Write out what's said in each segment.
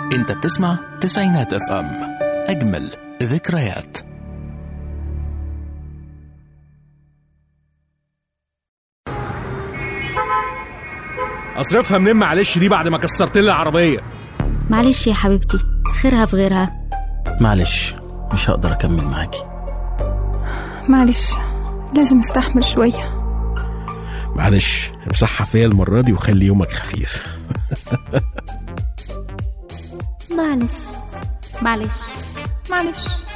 انت بتسمع تسعينات اف ام اجمل ذكريات اصرفها منين معلش دي بعد ما كسرت لي العربيه معلش يا حبيبتي خيرها في غيرها معلش مش هقدر أكمل معاكي معلش لازم استحمل شوية معلش امسحها فيا المره دي وخلي يومك خفيف معلش معلش معلش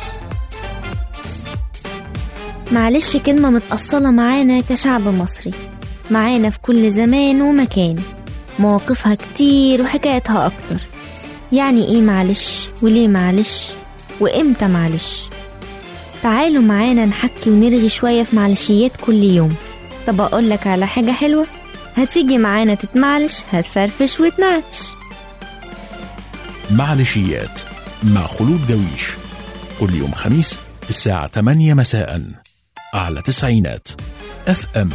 معلش كلمة متأصلة معانا كشعب مصري معانا في كل زمان ومكان مواقفها كتير وحكايتها أكتر يعني إيه معلش وليه معلش وإمتى معلش تعالوا معانا نحكي ونرغي شوية في معلشيات كل يوم طب أقولك على حاجة حلوة هتيجي معانا تتمعلش هتفرفش وتنعش معلشيات مع خلود جويش كل يوم خميس الساعة 8 مساء على تسعينات اف ام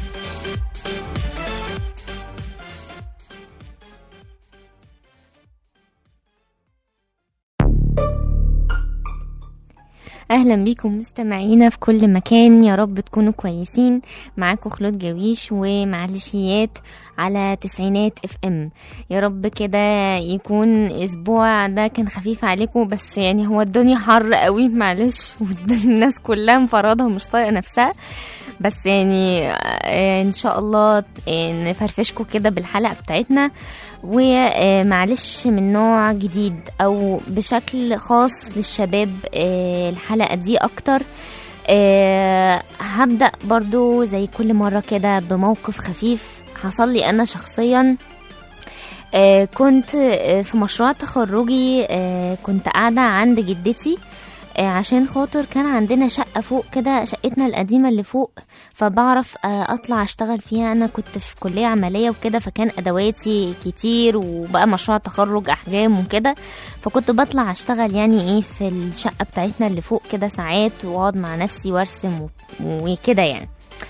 اهلا بيكم مستمعينا في كل مكان يا رب تكونوا كويسين معاكم خلود جويش ومعلشيات على تسعينات اف ام يا رب كده يكون اسبوع ده كان خفيف عليكم بس يعني هو الدنيا حر قوي معلش والناس كلها مفرضه ومش طايقه نفسها بس يعني آه، ان شاء الله آه، نفرفشكم كده بالحلقه بتاعتنا ومعلش من نوع جديد او بشكل خاص للشباب آه، الحلقه دي اكتر آه، هبدا برضو زي كل مره كده بموقف خفيف حصل لي انا شخصيا آه، كنت آه، في مشروع تخرجي آه، كنت قاعده عند جدتي آه، عشان خاطر كان عندنا شقة فوق كده شقتنا القديمة اللي فوق فبعرف آه، أطلع أشتغل فيها أنا كنت في كلية عملية وكده فكان أدواتي كتير وبقى مشروع تخرج أحجام وكده فكنت بطلع أشتغل يعني إيه في الشقة بتاعتنا اللي فوق كده ساعات وأقعد مع نفسي وأرسم و- وكده يعني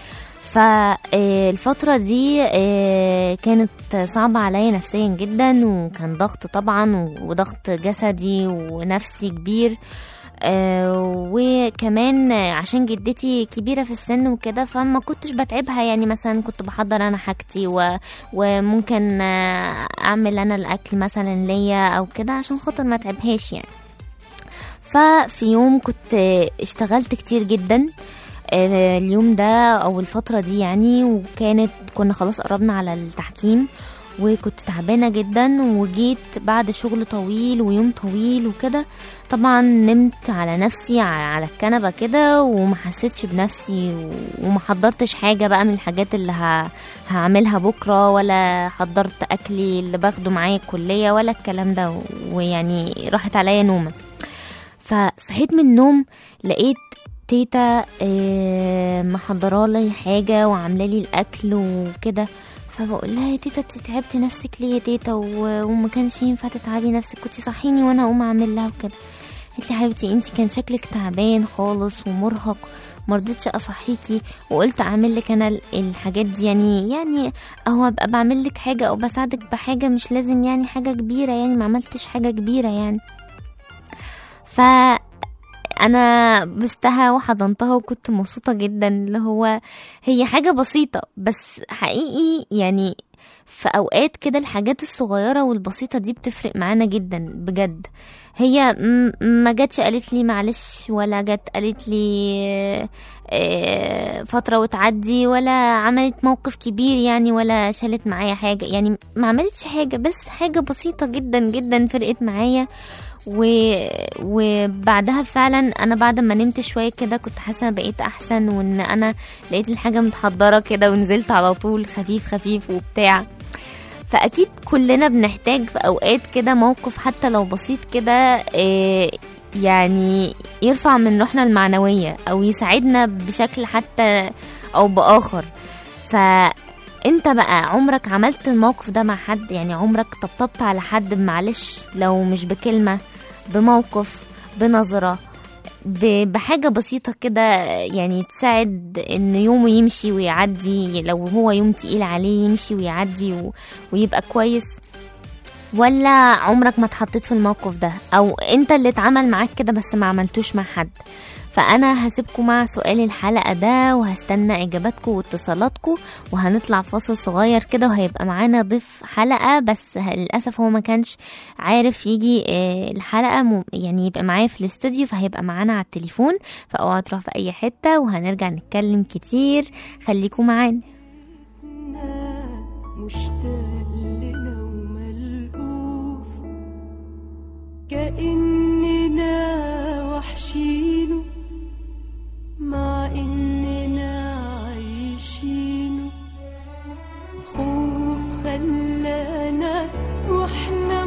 فالفترة دي آه، كانت صعبة عليا نفسيا جدا وكان ضغط طبعا وضغط جسدي ونفسي كبير آه، وكمان عشان جدتي كبيرة في السن وكده فما كنتش بتعبها يعني مثلا كنت بحضر انا حاجتي و... وممكن آه، اعمل انا الاكل مثلا ليا او كده عشان خاطر ما اتعبهاش يعني ففي يوم كنت آه، اشتغلت كتير جدا آه، اليوم ده او الفترة دي يعني وكانت كنا خلاص قربنا على التحكيم وكنت تعبانة جدا وجيت بعد شغل طويل ويوم طويل وكده طبعا نمت على نفسي ع- على الكنبة كده وما حسيتش بنفسي و- وما حضرتش حاجة بقى من الحاجات اللي ه... هعملها بكرة ولا حضرت أكلي اللي باخده معايا الكلية ولا الكلام ده و- ويعني راحت عليا نومة فصحيت من النوم لقيت تيتا آه، محضره لي حاجه وعامله لي الاكل وكده فبقول لها يا تيتا انت تعبتي نفسك ليه يا تيتا و- وما كانش ينفع تتعبي نفسك كنتي صحيني وانا اقوم اعمل لها وكده قالت لي حبيبتي انت كان شكلك تعبان خالص ومرهق مرضتش اصحيكي وقلت اعمل لك انا ال- الحاجات دي يعني يعني اهو ابقى بعمل لك حاجه او بساعدك بحاجه مش لازم يعني حاجه كبيره يعني ما عملتش حاجه كبيره يعني ف انا بستها وحضنتها وكنت مبسوطه جدا اللي هو هي حاجه بسيطه بس حقيقي يعني في اوقات كده الحاجات الصغيره والبسيطه دي بتفرق معانا جدا بجد هي م- ما جاتش قالت لي معلش ولا جت قالت لي آه، فتره وتعدي ولا عملت موقف كبير يعني ولا شالت معايا حاجه يعني ما عملتش حاجه بس حاجه بسيطه جدا جدا فرقت معايا و... وبعدها فعلا انا بعد ما نمت شويه كده كنت حاسه بقيت احسن وان انا لقيت الحاجه متحضره كده ونزلت على طول خفيف خفيف وبتاع فاكيد كلنا بنحتاج في اوقات كده موقف حتى لو بسيط كده إيه، يعني يرفع من روحنا المعنويه او يساعدنا بشكل حتى او باخر فانت بقى عمرك عملت الموقف ده مع حد يعني عمرك طبطبت على حد معلش لو مش بكلمه بموقف بنظره ب- بحاجة بسيطة كده يعني تساعد ان يومه يمشي ويعدي لو هو يوم تقيل عليه يمشي ويعدي و... ويبقى كويس ولا عمرك ما اتحطيت في الموقف ده او انت اللي اتعمل معاك كده بس ما عملتوش مع حد فانا هسيبكم مع سؤال الحلقه ده وهستنى اجاباتكم واتصالاتكم وهنطلع فاصل صغير كده وهيبقى معانا ضيف حلقه بس ه- للاسف هو ما كانش عارف يجي آه، الحلقه م- يعني يبقى معايا في الاستوديو فهيبقى معانا على التليفون فاوعى تروح في اي حته وهنرجع نتكلم كتير خليكم معانا مشتاق لنا وملهوف كأننا وحشينه مع إننا عايشينه خوف خلانا واحنا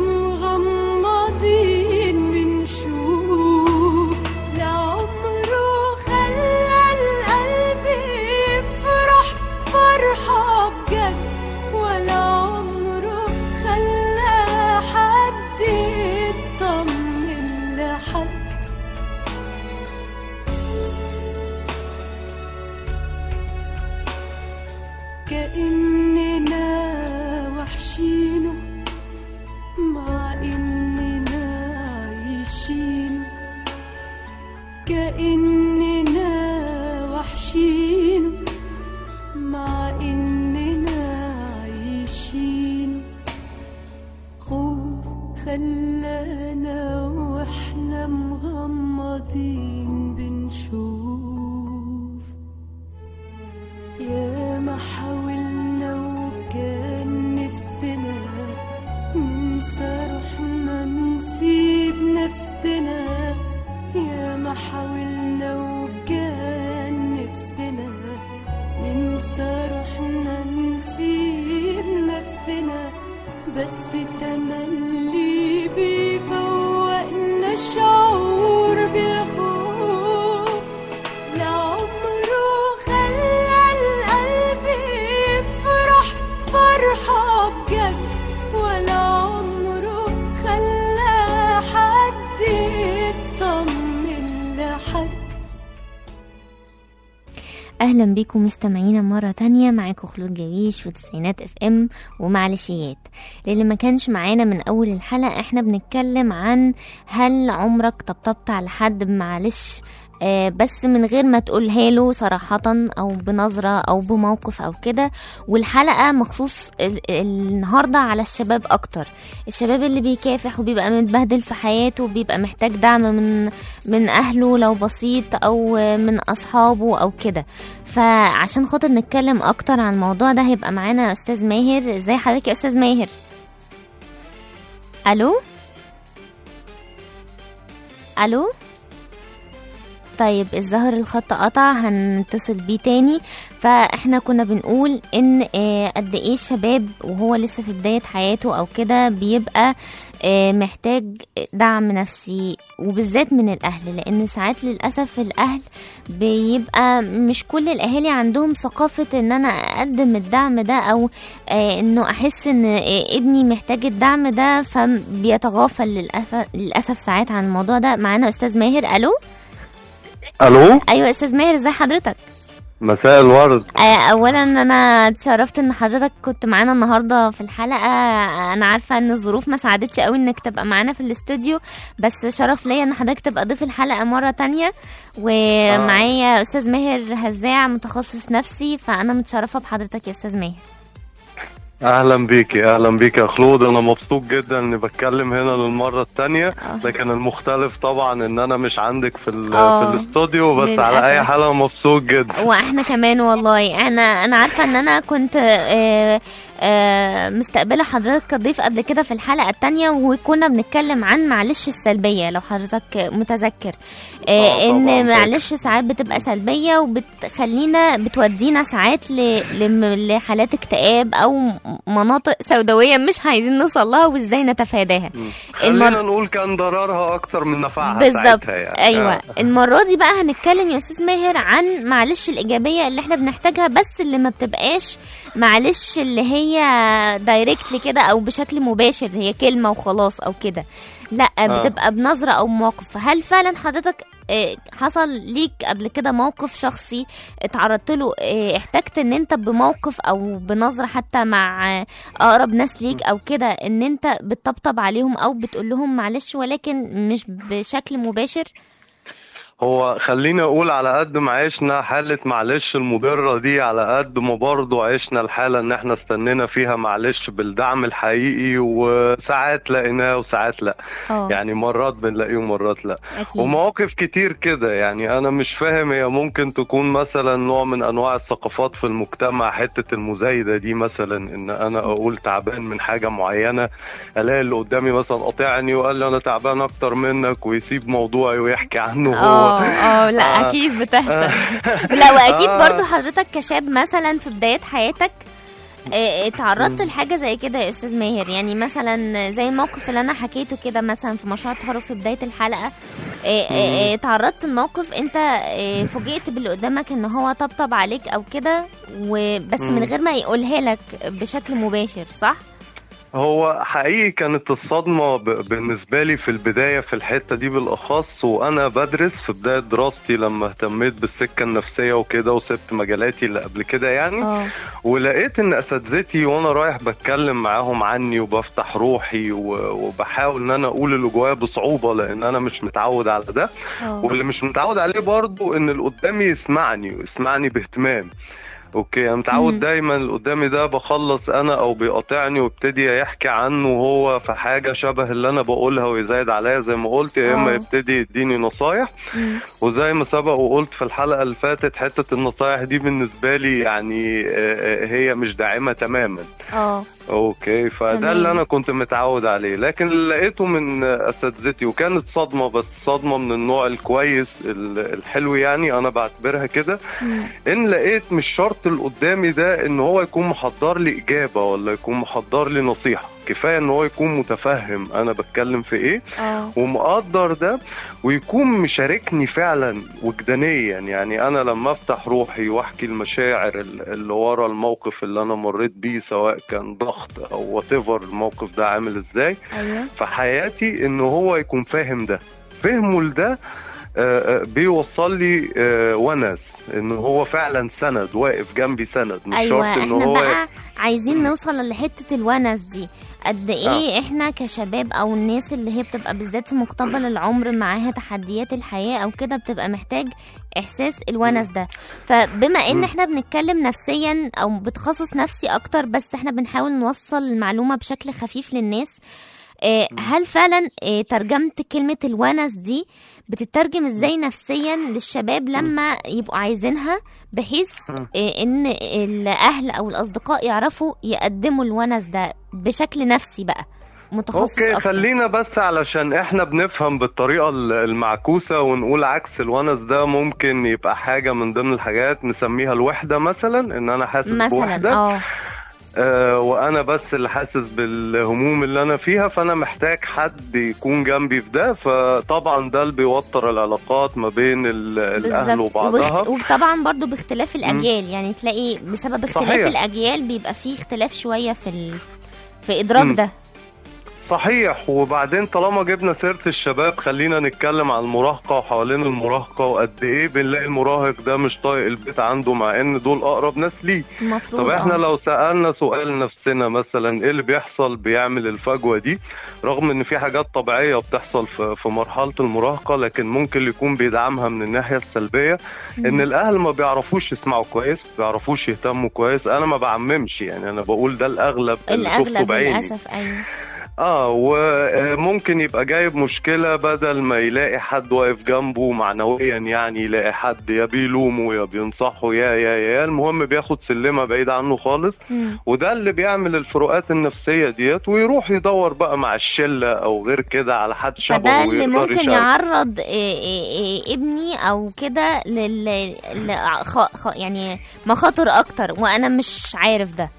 مغمضين بنشوف لعمره خلى القلب يفرح فرحة بجد ولا عمره خلى حد يطمن لحد كأننا وحشينه مع إننا عايشين كأننا وحشين مع إننا عايشين خوف خلانا واحنا مغمضين بنشوف يا ما حاولنا وكان نفسنا ننسى روحنا نسيب نفسنا يا ما حاولنا وكان نفسنا ننسى روحنا نسيب نفسنا بس تملي بيفوقنا شعور بالخوف لعمره خلى القلب يفرح فرحة بجد ولا عمره خلى حد يطمن لحد اهلا بيكم مستمعينا مره تانية معاكم خلود جويش في تسعينات اف ام ومعلشيات للي ما كانش معانا من اول الحلقه احنا بنتكلم عن هل عمرك طبطبت على حد بمعلش آه، بس من غير ما تقولها له صراحة أو بنظرة أو بموقف أو كده والحلقة مخصوص ال- النهاردة على الشباب أكتر الشباب اللي بيكافح وبيبقى متبهدل في حياته وبيبقى محتاج دعم من من أهله لو بسيط أو من أصحابه أو كده فعشان خاطر نتكلم أكتر عن الموضوع ده هيبقى معانا أستاذ ماهر ازاي حضرتك يا أستاذ ماهر ألو ألو طيب الظاهر الخط قطع هنتصل بيه تاني فاحنا كنا بنقول ان آه، قد ايه الشباب وهو لسه في بداية حياته او كده بيبقى آه، محتاج دعم نفسي وبالذات من الاهل لان ساعات للاسف الاهل بيبقى مش كل الاهالي عندهم ثقافة ان انا اقدم الدعم ده او آه، انه احس ان آه، ابني محتاج الدعم ده فبيتغافل للأسف, للاسف ساعات عن الموضوع ده معانا استاذ ماهر الو الو ايوه استاذ ماهر ازي حضرتك مساء الورد آه، اولا انا اتشرفت ان حضرتك كنت معانا النهارده في الحلقه انا عارفه ان الظروف ما ساعدتش قوي انك تبقى معانا في الاستوديو بس شرف ليا ان حضرتك تبقى ضيف الحلقه مره تانية ومعايا استاذ ماهر هزاع متخصص نفسي فانا متشرفه بحضرتك يا استاذ ماهر اهلا بيكي اهلا بيكي يا خلود انا مبسوط جدا اني بتكلم هنا للمره الثانيه آه. لكن المختلف طبعا ان انا مش عندك في ال- آه. في الاستوديو بس للأسف. على اي حال أنا مبسوط جدا واحنا كمان والله انا انا عارفه ان انا كنت آه، آه، مستقبله حضرتك كضيف قبل كده في الحلقه التانية وكنا بنتكلم عن معلش السلبيه لو حضرتك متذكر آه، آه، ان طبعاً فاكر. معلش ساعات بتبقى سلبيه وبتخلينا بتودينا ساعات ل- لم- لحالات اكتئاب او مناطق سوداويه مش عايزين نوصل لها وازاي نتفاداها خلينا المر- نقول كان ضررها اكتر من نفعها بالظبط ساعتها يعني ايوه آه. المره دي بقى هنتكلم يا استاذ ماهر عن معلش الايجابيه اللي احنا بنحتاجها بس اللي ما بتبقاش معلش اللي هي دايركتلي كده او بشكل مباشر هي كلمه وخلاص او كده لا آه. بتبقى بنظره او موقف هل فعلا حضرتك آه، حصل ليك قبل كده موقف شخصي اتعرضت له آه، احتجت ان انت بموقف او بنظرة حتى مع آه، اقرب ناس ليك او كده ان انت بتطبطب عليهم او بتقول لهم معلش ولكن مش بشكل مباشر هو خليني اقول على قد ما عشنا حالة معلش المضرة دي على قد ما برضو عشنا الحالة ان احنا استنينا فيها معلش بالدعم الحقيقي وساعات لقيناه وساعات لا اه يعني مرات بنلاقيه ومرات لا اكيد ومواقف كتير كده يعني انا مش فاهم هي ممكن تكون مثلا نوع من انواع الثقافات في المجتمع حتة المزايدة دي مثلا ان انا اقول تعبان من حاجة معينة الاقي اللي قدامي مثلا قاطعني وقال لي انا تعبان اكتر منك ويسيب موضوعي ويحكي عنه هو اه اه لا آه. اكيد بتحصل لا واكيد آه. برضو حضرتك كشاب مثلا في بداية حياتك آه، اتعرضت لحاجة زي كده يا استاذ ماهر يعني مثلا زي الموقف اللي انا حكيته كده مثلا في مشروع التخرج في بداية الحلقة آه، آه، آه، اتعرضت لموقف انت آه، فوجئت باللي قدامك ان هو طبطب عليك او كده وبس من مم. غير ما يقولها لك بشكل مباشر صح؟ هو حقيقي كانت الصدمة ب- بالنسبة لي في البداية في الحتة دي بالأخص وأنا بدرس في بداية دراستي لما اهتميت بالسكة النفسية وكده وسبت مجالاتي اللي قبل كده يعني اه ولقيت إن أساتذتي وأنا رايح بتكلم معاهم عني وبفتح روحي و- وبحاول إن أنا أقول اللي جوايا بصعوبة لأن أنا مش متعود على ده اه واللي مش متعود عليه برضو ان اللي قدامي يسمعني ويسمعني باهتمام اوكي انا متعود مم. دايما اللي قدامي ده بخلص انا او بيقاطعني ويبتدي يحكي عنه هو في حاجه شبه اللي انا بقولها ويزايد عليا زي ما قلت يا اما آه. يبتدي يديني نصايح مم. وزي ما سبق وقلت في الحلقه اللي فاتت حته النصايح دي بالنسبه لي يعني آه، آه، هي مش داعمه تماما اه اوكي فده تمام. اللي انا كنت متعود عليه لكن اللي لقيته من اساتذتي وكانت صدمه بس صدمه من النوع الكويس ال- الحلو يعني انا بعتبرها كده مم. ان لقيت مش شرط اللي قدامي ده ان هو يكون محضر لي اجابه ولا يكون محضر لي نصيحه كفايه ان هو يكون متفهم انا بتكلم في ايه اه ومقدر ده ويكون مشاركني فعلا وجدانيا يعني انا لما افتح روحي واحكي المشاعر ال- اللي ورا الموقف اللي انا مريت بيه سواء كان ضغط او وات الموقف ده عامل ازاي ايوه في حياتي ان هو يكون فاهم ده فهمه لده آه، آه، بيوصل لي آه، ونس ان هو فعلا سند واقف جنبي سند مش ايوه شرط ان احنا هو بقى عايزين نوصل لحته الونس دي قد ايه احنا كشباب او الناس اللي هي بتبقى بالذات في مقتبل العمر معاها تحديات الحياه او كده بتبقى محتاج احساس الونس ده فبما ان مم. احنا بنتكلم نفسيا او بتخصص نفسي اكتر بس احنا بنحاول نوصل المعلومه بشكل خفيف للناس آه، هل فعلا آه، ترجمت كلمة الونس دي بتترجم ازاي نفسيا للشباب لما يبقوا عايزينها بحيث آه، ان الاهل او الاصدقاء يعرفوا يقدموا الونس ده بشكل نفسي بقى متخصص اوكي اكتر خلينا بس علشان احنا بنفهم بالطريقه ال- المعكوسه ونقول عكس الونس ده ممكن يبقى حاجه من ضمن الحاجات نسميها الوحده مثلا ان انا حاسس مثلا بوحده اه آه وانا بس اللي حاسس بالهموم اللي انا فيها فانا محتاج حد يكون جنبي في ده فطبعا ده اللي بيوتر العلاقات ما بين ال- الاهل بالظبط وبعضها وبخ- وطبعا برضو باختلاف الاجيال يعني تلاقي بسبب اختلاف صحيح. الاجيال بيبقى فيه اختلاف شوية في ال... في ادراك مم. ده صحيح وبعدين طالما جبنا سيرة الشباب خلينا نتكلم عن المراهقة وحوالين المراهقة وقد ايه بنلاقي المراهق ده مش طايق البيت عنده مع ان دول اقرب ناس ليه المفروض طب احنا آه. لو سألنا سؤال نفسنا مثلا ايه اللي بيحصل بيعمل الفجوة دي رغم ان في حاجات طبيعية بتحصل في في مرحلة المراهقة لكن ممكن يكون بيدعمها من الناحية السلبية ان الاهل ما بيعرفوش يسمعوا كويس ما بيعرفوش يهتموا كويس انا ما بعممش يعني انا بقول ده الاغلب اللي شفته الاغلب بعيني للاسف ايوه اه وممكن يبقى جايب مشكلة بدل ما يلاقي حد واقف جنبه معنويا يعني يلاقي حد يا بيلومه يا بينصحه يا يا يا المهم بياخد سلمة بعيد عنه خالص مم. وده اللي بيعمل الفروقات النفسية ديت ويروح يدور بقى مع الشلة او غير كده على حد فده شبهه اللي ويقدر ممكن يشاركه. يعرض إيه إيه إيه ابني او كده لل ل- خ... خ... يعني مخاطر اكتر وانا مش عارف ده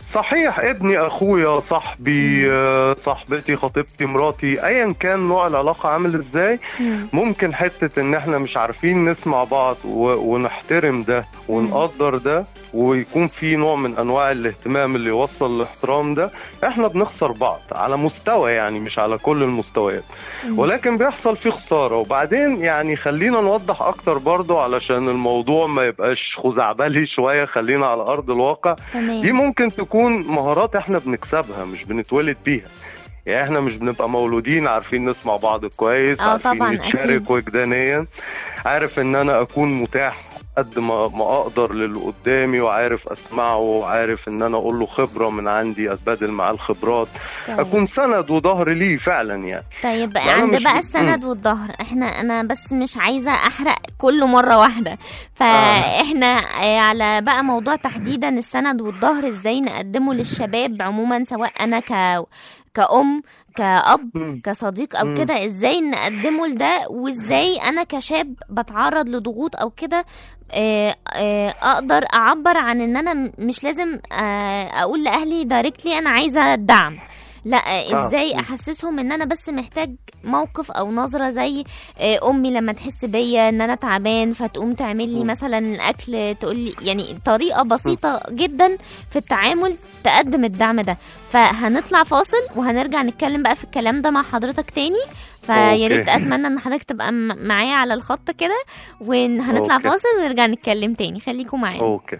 صحيح ابني اخويا صاحبي آه، صاحبتي خطيبتي مراتي ايا كان نوع العلاقه عامل ازاي مم. ممكن حته ان احنا مش عارفين نسمع بعض و... ونحترم ده ونقدر ده ويكون في نوع من انواع الاهتمام اللي يوصل الاحترام ده احنا بنخسر بعض على مستوى يعني مش على كل المستويات ولكن بيحصل فيه خساره وبعدين يعني خلينا نوضح اكتر برضو علشان الموضوع ما يبقاش خزعبلي شويه خلينا على ارض الواقع دي تمام ممكن تكون مهارات احنا بنكسبها مش بنتولد بيها يعني احنا مش بنبقى مولودين عارفين نسمع بعض كويس اه عارفين طبعاً، نتشارك أكيد. وجدانيا عارف ان انا اكون متاح قد ما ما اقدر للي قدامي وعارف اسمعه وعارف ان انا اقول له خبره من عندي اتبادل معاه الخبرات طيب. اكون سند وظهر ليه فعلا يعني طيب أنا عند مش- بقى السند والظهر احنا انا بس مش عايزه احرق كله مره واحده فاحنا آه، على بقى موضوع تحديدا السند والظهر ازاي نقدمه للشباب عموما سواء انا ك كأم كأب مم. كصديق او مم. كده ازاي نقدمه لده وازاي انا كشاب بتعرض لضغوط او كده آه، آه، اقدر اعبر عن ان انا م- مش لازم آه، اقول لاهلي دايركتلي انا عايزه الدعم لا آه، آه. ازاي احسسهم ان انا بس محتاج موقف او نظره زي آه، امي لما تحس بيا ان انا تعبان فتقوم تعمل لي مثلا الاكل تقول لي يعني طريقه بسيطه جدا في التعامل تقدم الدعم ده فهنطلع فاصل وهنرجع نتكلم بقى في الكلام ده مع حضرتك تاني فيا أوكي. ريت اتمنى ان حضرتك تبقى م- معايا على الخط كده وهنطلع أوكي. فاصل ونرجع نتكلم تاني خليكم معايا اوكي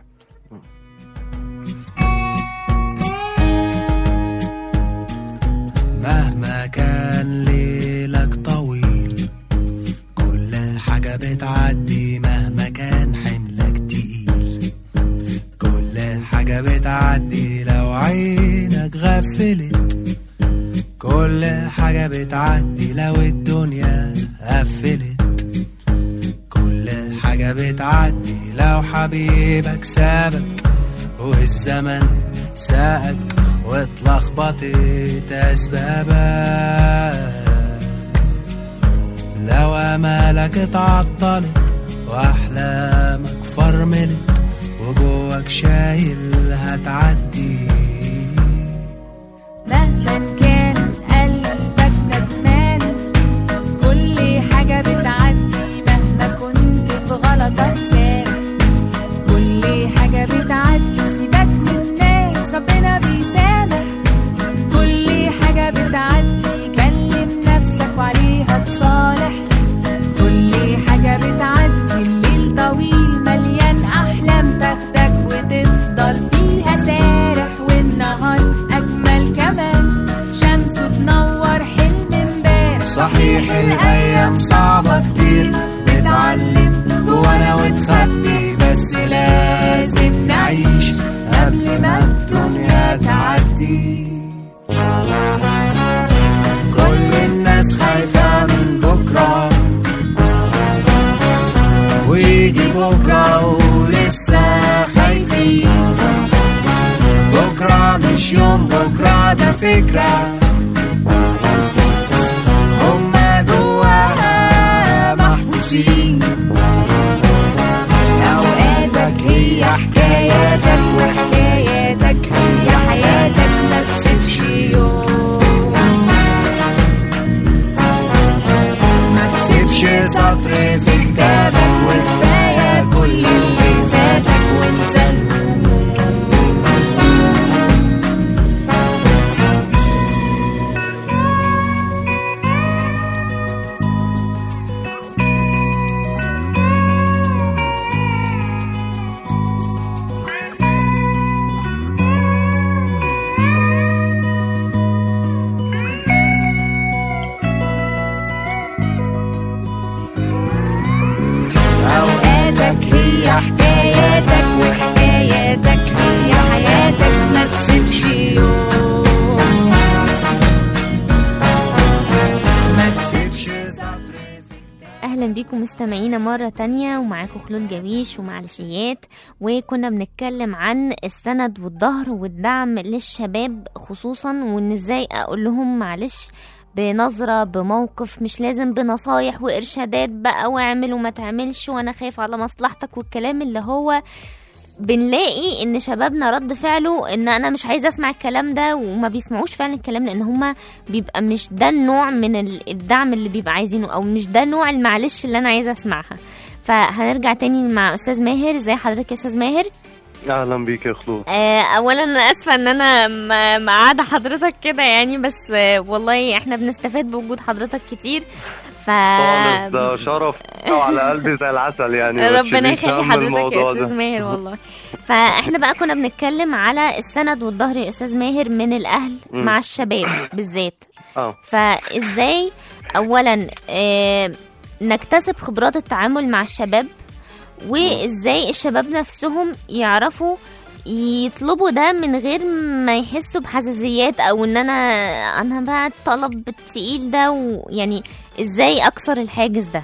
مهما كان ليلك طويل كل حاجة بتعدي مهما كان حملك تقيل كل حاجة بتعدي لو عينك غفلت كل حاجة بتعدي لو الدنيا قفلت كل حاجة بتعدي لو حبيبك سابك والزمن ساقك واتلخبطت أسبابك لو أمالك اتعطلت وأحلامك فرملت وجواك شايل هتعدي مهما كان قلبك ندمان كل حاجة بتعدي مهما كنت في غلطك سامح كل حاجة بتعدي سيبك من الناس ربنا بيسامح كل حاجة بتعدي كلم نفسك وعليها تصالح كل حاجة بتعدي الليل طويل مليان أحلام تاخدك وتفضل فيها سارح والنهار أجمل كمان شمسه تنور حلم امبارح صحيح الأيام صعبة كتير بتعلم جوانا وتخبي بس لازم نعيش قبل ما الدنيا تعدي كل الناس خايفة من بكرة ويجي بكرة ولسه خايفين بكرة مش يوم بكرة ده فكرة هما جواها محبوسين أوقاتك هي حكاياتك وحكاياتك هي حياتك ما تسيبش يوم ما تسيبش سطر في كتابك وكفاية كل اللي فاتك وانسى أوقاتك هي حكاياتك وحكاياتك هي حياتك ما تسيبش يوم ما تسيبش سطر اهلا بيكم مستمعينا مرة تانية ومعاكم خلود جويش ومعلشيات وكنا بنتكلم عن السند والظهر والدعم للشباب خصوصا وان ازاي اقول لهم معلش بنظرة بموقف مش لازم بنصايح وإرشادات بقى واعمل وما تعملش وأنا خايف على مصلحتك والكلام اللي هو بنلاقي ان شبابنا رد فعله ان انا مش عايزه اسمع الكلام ده وما بيسمعوش فعلا الكلام لان هما بيبقى مش ده النوع من ال- الدعم اللي بيبقى عايزينه او مش ده نوع المعلش اللي انا عايزه اسمعها فهنرجع تاني مع استاذ ماهر ازي حضرتك يا استاذ ماهر اهلا بيك يا خلود آه، اولا انا اسفه ان انا م- مقعده حضرتك كده يعني بس آه، والله احنا بنستفاد بوجود حضرتك كتير ف خالص ده شرف وعلى قلبي زي العسل يعني ما ربنا تشيليش يخلي هم حضرتك الموضوع يا استاذ ده ماهر والله فاحنا بقى كنا بنتكلم على السند والظهر يا استاذ ماهر من الاهل مم. مع الشباب بالذات اه فازاي اولا آه، نكتسب خبرات التعامل مع الشباب وازاي الشباب نفسهم يعرفوا يطلبوا ده من غير ما يحسوا بحساسيات او ان انا انا بقى الطلب التقيل ده ويعني ازاي اكسر الحاجز ده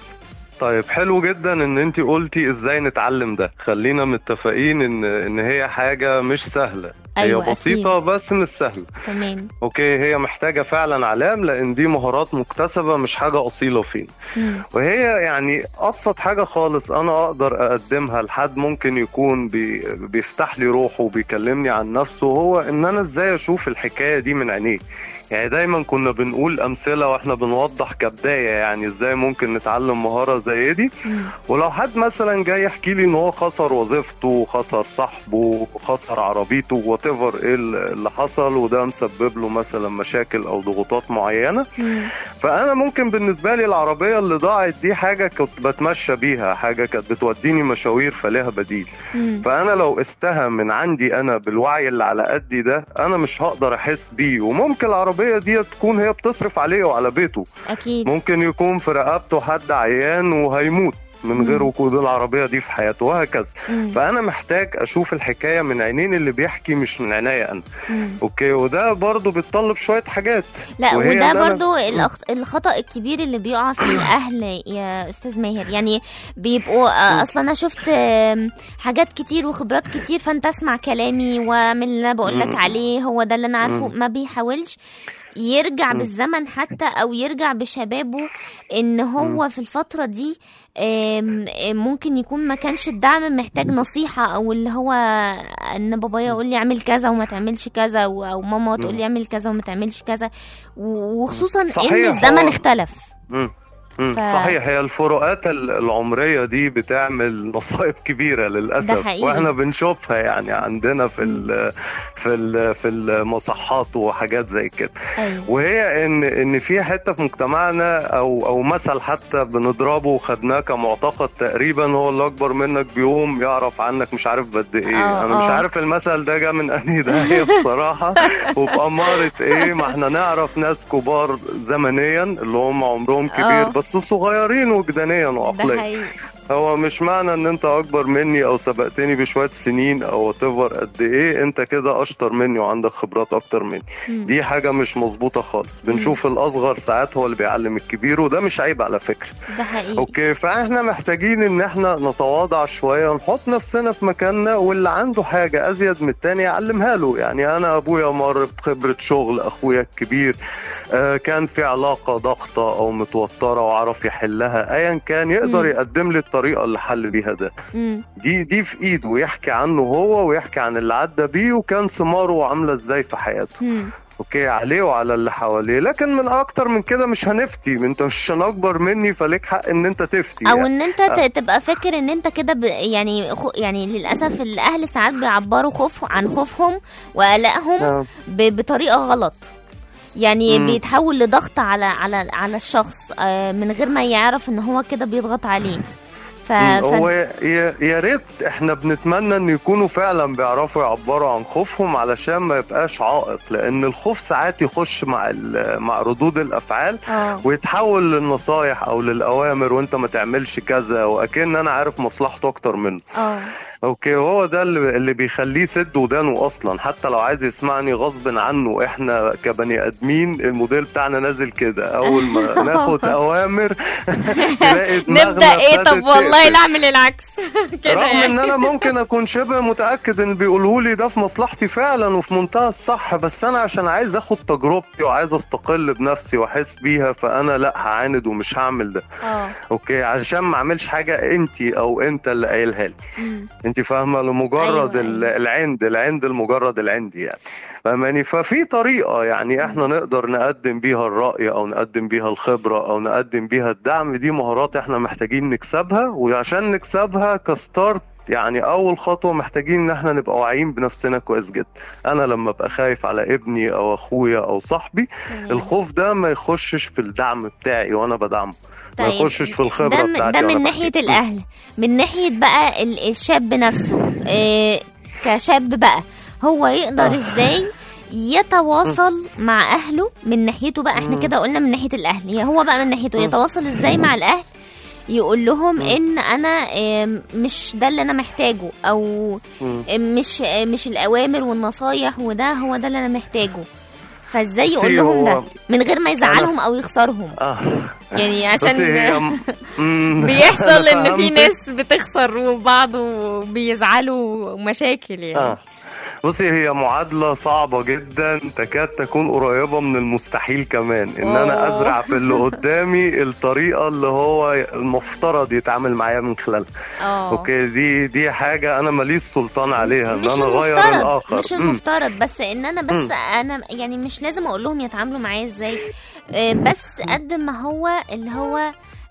طيب حلو جدا ان انت قلتي ازاي نتعلم ده خلينا متفقين ان ان هي حاجه مش سهله أيوة، هي بسيطه أكيد. بس مش سهله تمام اوكي هي محتاجه فعلا علام لان دي مهارات مكتسبه مش حاجه اصيله فين مم. وهي يعني ابسط حاجه خالص انا اقدر اقدمها لحد ممكن يكون بي بيفتح لي روحه وبيكلمني عن نفسه هو ان انا ازاي اشوف الحكايه دي من عينيه يعني دايما كنا بنقول امثله واحنا بنوضح كبدايه يعني ازاي ممكن نتعلم مهاره زي دي مم. ولو حد مثلا جاي يحكي لي ان هو خسر وظيفته خسر صاحبه خسر عربيته وات ايفر ايه اللي حصل وده مسبب له مثلا مشاكل او ضغوطات معينه مم. فانا ممكن بالنسبه لي العربيه اللي ضاعت دي حاجه كنت بتمشى بيها حاجه كانت بتوديني مشاوير فليها بديل مم. فانا لو استهى من عندي انا بالوعي اللي على قدي ده انا مش هقدر احس بيه وممكن العربيه دي تكون هي بتصرف عليه وعلى بيته اكيد ممكن يكون في رقبته حد عيان وهيموت من غير مم. وجود العربيه دي في حياته وهكذا مم. فانا محتاج اشوف الحكايه من عينين اللي بيحكي مش من عينيا انا مم. اوكي وده برضو بيتطلب شويه حاجات لا وهي وده اللي أنا- برضو الأخ- الخطأ الكبير اللي بيقع في الأهل يا أستاذ ماهر يعني بيبقوا آه، أصلا أنا شفت آم، حاجات كتير وخبرات كتير فأنت اسمع كلامي واعمل اللي أنا بقول لك مم. عليه هو ده اللي أنا عارفه مم. ما بيحاولش يرجع مم. بالزمن حتى او يرجع بشبابه ان هو في الفتره دي آم، آم، ممكن يكون ما كانش الدعم محتاج نصيحه او اللي هو ان بابايا يقول لي اعمل كذا وما تعملش كذا و- او ماما تقول لي اعمل كذا وما تعملش كذا و- وخصوصا ان صحيح، الزمن هو- اختلف مم. مم. ف- صحيح هي الفروقات ال- العمريه دي بتعمل مصايب كبيره ده للاسف حقيقي. واحنا بنشوفها يعني عندنا في ال في ال في المصحات وحاجات زي كده ايوه وهي ان ان في حته في مجتمعنا او او مثل حتى بنضربه وخدناه كمعتقد تقريبا هو اللي اكبر منك بيوم يعرف عنك مش عارف قد ايه آه، انا مش آه. عارف المثل ده جه من انهي داهيه بصراحه وبأمارة ايه ما احنا نعرف ناس كبار زمنيا اللي هم عمرهم كبير آه. بس صغيرين وجدانيا ده وعقليا حقيقي هو مش معنى ان انت اكبر مني او سبقتني بشويه سنين او وات قد ايه انت كده اشطر مني وعندك خبرات اكتر مني مم. دي حاجه مش مظبوطه خالص بنشوف الاصغر ساعات هو اللي بيعلم الكبير وده مش عيب على فكره ده حقيقي اوكي فاحنا محتاجين ان احنا نتواضع شويه ونحط نفسنا في مكاننا واللي عنده حاجه ازيد من التاني يعلمها له يعني انا ابويا مر بخبره شغل اخويا الكبير آه كان في علاقه ضغطه او متوتره وعرف يحلها ايا كان يقدر مم. يقدم لي الطريقه اللي حل بيها ده مم. دي دي في ايده يحكي عنه هو ويحكي عن اللي عدى بيه وكان ثماره عامله ازاي في حياته مم. اوكي عليه وعلى اللي حواليه لكن من اكتر من كده مش هنفتي انت مش عشان اكبر مني فليك حق ان انت تفتي او يعني. ان انت ت- تبقى فاكر ان انت كده ب... يعني خو... يعني للاسف الاهل ساعات بيعبروا خوف عن خوفهم وقلقهم آه. ب... بطريقه غلط يعني مم. بيتحول لضغط على على على الشخص آه، من غير ما يعرف ان هو كده بيضغط عليه ف... مم، ف... هو يا يا ريت احنا بنتمنى ان يكونوا فعلا بيعرفوا يعبروا عن خوفهم علشان ما يبقاش عائق لان الخوف ساعات يخش مع ال- مع ردود الافعال اه ويتحول للنصايح او للاوامر وانت ما تعملش كذا واكن انا عارف مصلحته اكتر منه اه اوكي هو ده اللي اللي بيخليه يسد ودانه اصلا حتى لو عايز يسمعني غصب عنه احنا كبني ادمين الموديل بتاعنا نازل كده اول ما ناخد اوامر تلاقي دماغنا نبدا ايه ابتدت طب والله تقفل. لا اعمل العكس كده رغم ان يعني انا ممكن اكون شبه متاكد ان بيقولوا لي ده في مصلحتي فعلا وفي منتهى الصح بس انا عشان عايز اخد تجربتي وعايز استقل بنفسي واحس بيها فانا لا هعاند ومش هعمل ده اه اوكي عشان ما اعملش حاجه انت او انت اللي قايلها لي مم. انت انت فاهمه لمجرد أيوة، ال- أيوة. العند العند المجرد العند يعني فاهماني ففي طريقه يعني احنا نقدر نقدم بيها الراي او نقدم بيها الخبره او نقدم بيها الدعم دي مهارات احنا محتاجين نكسبها وعشان نكسبها كستارت يعني اول خطوه محتاجين ان احنا نبقى واعيين بنفسنا كويس جدا انا لما ابقى خايف على ابني او اخويا او صاحبي تمام. الخوف ده ما يخشش في الدعم بتاعي وانا بدعمه ما طيب، يخشش في الخبره ده, من- بتاعتي ده وأنا من بحكي. ناحية الأهل من ناحية بقى ال- الشاب نفسه إيه كشاب بقى هو يقدر ازاي يتواصل مع أهله من ناحيته بقى احنا كده قلنا من ناحية الأهل يعني هو بقى من ناحيته يتواصل ازاي مع الأهل يقول لهم ان انا إيه، مش ده اللي انا محتاجه او مم. مش مش الاوامر والنصايح وده هو ده اللي انا محتاجه فازاي يقول بصي، لهم ده هو- من غير ما يزعلهم او يخسرهم اه يعني بصي عشان هي مم، بيحصل أنا ان في فهمتك. ناس بتخسر بعض وبيزعلوا مشاكل يعني اه بصي هي معادلة صعبة جدا تكاد تكون قريبة من المستحيل كمان ان انا أوه. ازرع في اللي قدامي الطريقة اللي هو المفترض يتعامل معايا من خلالها اه اوكي دي دي حاجة انا ماليش سلطان عليها ان مش انا اغير المفترض الاخر مش مم. المفترض بس ان انا بس مم. انا يعني مش لازم اقول لهم يتعاملوا معايا ازاي آه، بس قد ما هو اللي هو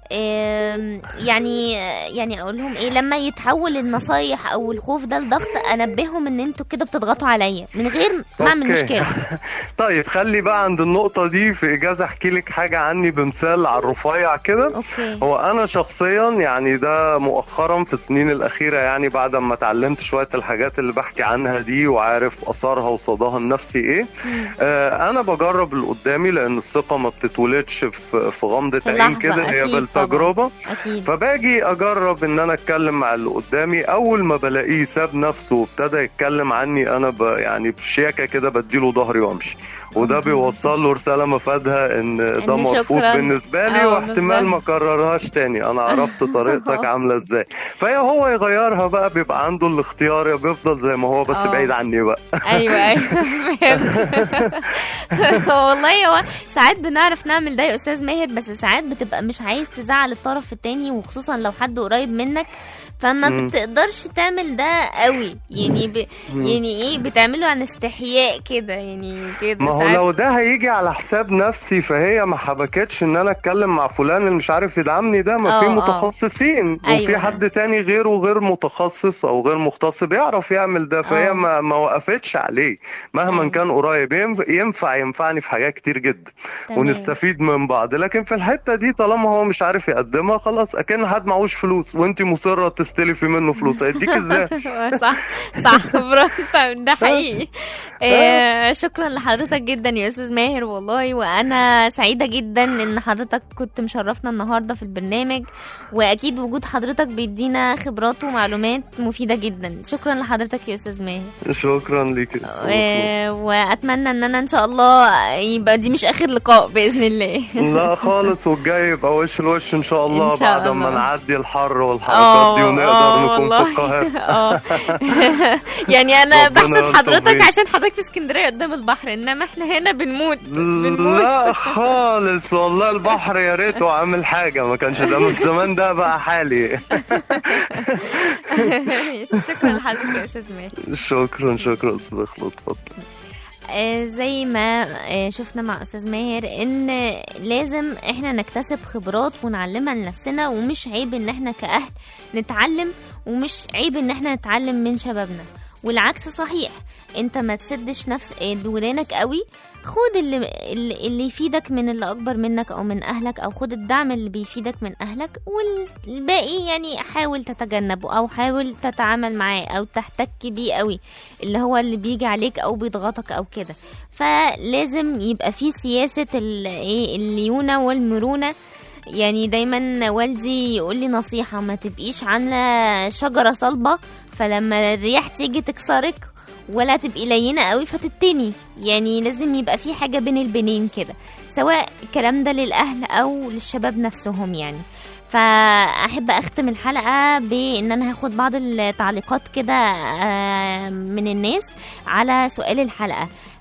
آم، يعني يعني اقول لهم ايه لما يتحول النصايح او الخوف ده لضغط انبههم ان انتوا كده بتضغطوا عليا من غير ما اعمل أوكي. مشكله طيب خلي بقى عند النقطة دي في إجازة أحكي لك حاجة عني بمثال على الرفيع كده اوكي هو انا شخصيا يعني ده مؤخرا في السنين الاخيره يعني بعد ما اتعلمت شويه الحاجات اللي بحكي عنها دي وعارف اثارها وصداها النفسي ايه آه انا بجرب اللي قدامي لان الثقه ما بتتولدش في في غمضه في عين لحظة، كده هي أكيد بالتجربه اكيد فباجي اجرب ان انا اتكلم مع اللي قدامي اول ما بلاقيه ساب نفسه وابتدى يتكلم عني انا ب يعني بشياكه كده بديله ظهري وامشي وده بيوصل له رساله مفادها ان ده إن مرفوض شكراً. بالنسبه لي آه، واحتمال بالظبط. ما اكررهاش تاني انا عرفت طريقتك عامله ازاي فهي هو يغيرها بقى بيبقى عنده الاختيار يا بيفضل زي ما هو بس آه. بعيد عني بقى ايوه ايوه فهمت. والله هو ساعات بنعرف نعمل ده يا استاذ ماهر بس ساعات بتبقى مش عايز تزعل الطرف التاني وخصوصا لو حد قريب منك فما مم. بتقدرش تعمل ده قوي يعني ب... يعني ايه بتعمله عن استحياء كده يعني كده ما هو ساعات لو ده هيجي على حساب نفسي فهي ما حبكتش ان انا اتكلم مع فلان اللي مش عارف يدعمني ده ما آه، في آه. متخصصين أيوة. وفي حد تاني غيره غير متخصص او غير مختص بيعرف يعمل ده فهي آه. ما, ما وقفتش عليه مهما أيوة. كان قريب ينف- ينفع ينفعني في حاجات كتير جدا تمام. ونستفيد من بعض لكن في الحته دي طالما هو مش عارف يقدمها خلاص اكن حد معهوش فلوس وانت مصره تستلفي منه فلوس هيديك ازاي صح صح برافو ده حقيقي آه شكرا لحضرتك جدا يا استاذ ماهر والله وانا سعيده جدا ان حضرتك كنت مشرفنا النهارده في البرنامج واكيد وجود حضرتك بيدينا خبرات ومعلومات مفيده جدا شكرا لحضرتك يا استاذ ماهر شكرا ليك يا أستاذ آه واتمنى ان انا ان شاء الله يبقى دي مش اخر لقاء باذن الله لا خالص والجاي يبقى وش لوش ان شاء الله إن شاء بعد ما الله. نعدي الحر والحركات دي ونقدر نكون في القاهره اه يعني انا ربنا بحسب يلطف حضرتك بيك. عشان حضرتك في اسكندريه قدام البحر انما احنا هنا بنموت بنموت لا خالص والله البحر يا ريته عامل حاجه ما كانش ده من زمان ده بقى حالي شكرا لحضرتك يا استاذ ماهر شكرا شكرا استاذ خلود اتفضل آه، زي ما آه، شفنا مع استاذ ماهر ان لازم احنا نكتسب خبرات ونعلمها لنفسنا ومش عيب ان احنا كاهل نتعلم ومش عيب ان احنا نتعلم من شبابنا والعكس صحيح انت ما تسدش نفس آه، ودانك قوي خد اللي اللي اللي يفيدك من اللي اكبر منك او من اهلك او خد الدعم اللي بيفيدك من اهلك والباقي يعني حاول تتجنبه او حاول تتعامل معاه او تحتك بيه قوي اللي هو اللي بيجي عليك او بيضغطك او كده فلازم يبقى في سياسة ال- ايه الليونة والمرونة يعني دايما والدي يقول لي نصيحة ما تبقيش عاملة شجرة صلبة فلما الرياح تيجي تكسرك ولا تبقي لينة قوي فتتني يعني لازم يبقى في حاجة بين البنين كده سواء الكلام ده للأهل أو للشباب نفسهم يعني فأحب أختم الحلقة بإن أنا هاخد بعض التعليقات كده آه، من الناس على سؤال الحلقة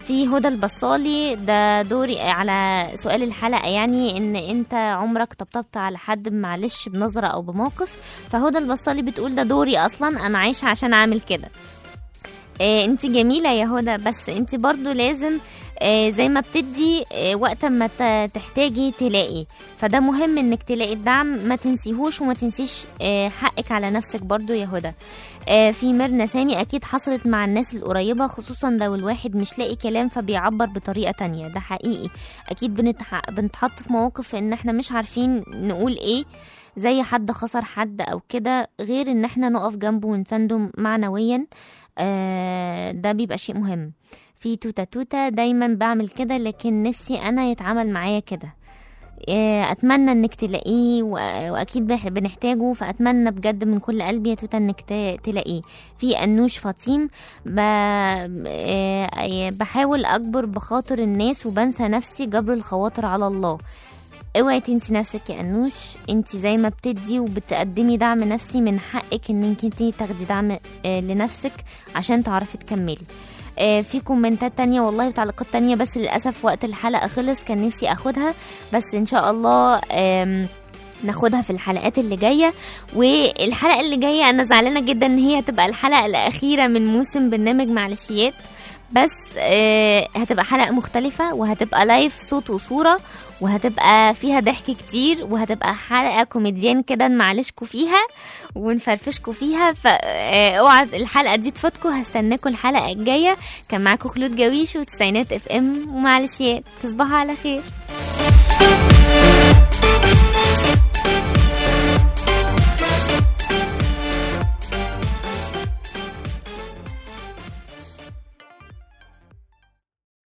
في هدى البصالي ده دوري على سؤال الحلقه يعني ان انت عمرك طبطبت على حد معلش بنظره او بموقف فهدى البصالي بتقول ده دوري اصلا انا عايشه عشان اعمل كده آه انت جميله يا هدى بس انت برضو لازم آه زي ما بتدي آه وقت ما ت- تحتاجي تلاقي فده مهم انك تلاقي الدعم ما تنسيهوش وما تنسيش آه حقك على نفسك برضو يا هدى آه في ميرنا سامي اكيد حصلت مع الناس القريبه خصوصا لو الواحد مش لاقي كلام فبيعبر بطريقه تانية ده حقيقي اكيد بنتح... بنتحط في مواقف ان احنا مش عارفين نقول ايه زي حد خسر حد او كده غير ان احنا نقف جنبه ونسنده معنويا آه ده بيبقى شيء مهم في توتا توتا دايما بعمل كده لكن نفسي انا يتعامل معايا كده آه، اتمنى انك تلاقيه وأ- واكيد بح- بنحتاجه فاتمنى بجد من كل قلبي يا توتا انك ت- تلاقيه في انوش فاطيم ب... آه، بحاول اكبر بخاطر الناس وبنسى نفسي جبر الخواطر على الله اوعي تنسي نفسك يا انوش انت زي ما بتدي وبتقدمي دعم نفسي من حقك انك انت تاخدي دعم آه، لنفسك عشان تعرفي تكملي آه، في كومنتات تانية والله وتعليقات تانية بس للأسف وقت الحلقة خلص كان نفسي أخدها بس إن شاء الله آم، ناخدها في الحلقات اللي جاية والحلقة اللي جاية أنا زعلانة جدا إن هي هتبقى الحلقة الأخيرة من موسم برنامج معلشيات بس آه، هتبقى حلقة مختلفة وهتبقى لايف صوت وصورة وهتبقى فيها ضحك كتير وهتبقى حلقة كوميديان كده نمعلشكوا فيها ونفرفشكوا فيها فاوعى الحلقة دي تفوتكوا هستناكوا الحلقة الجاية كان معاكم خلود جويش وتسعينات اف ام ومعلشيات تصبحوا على خير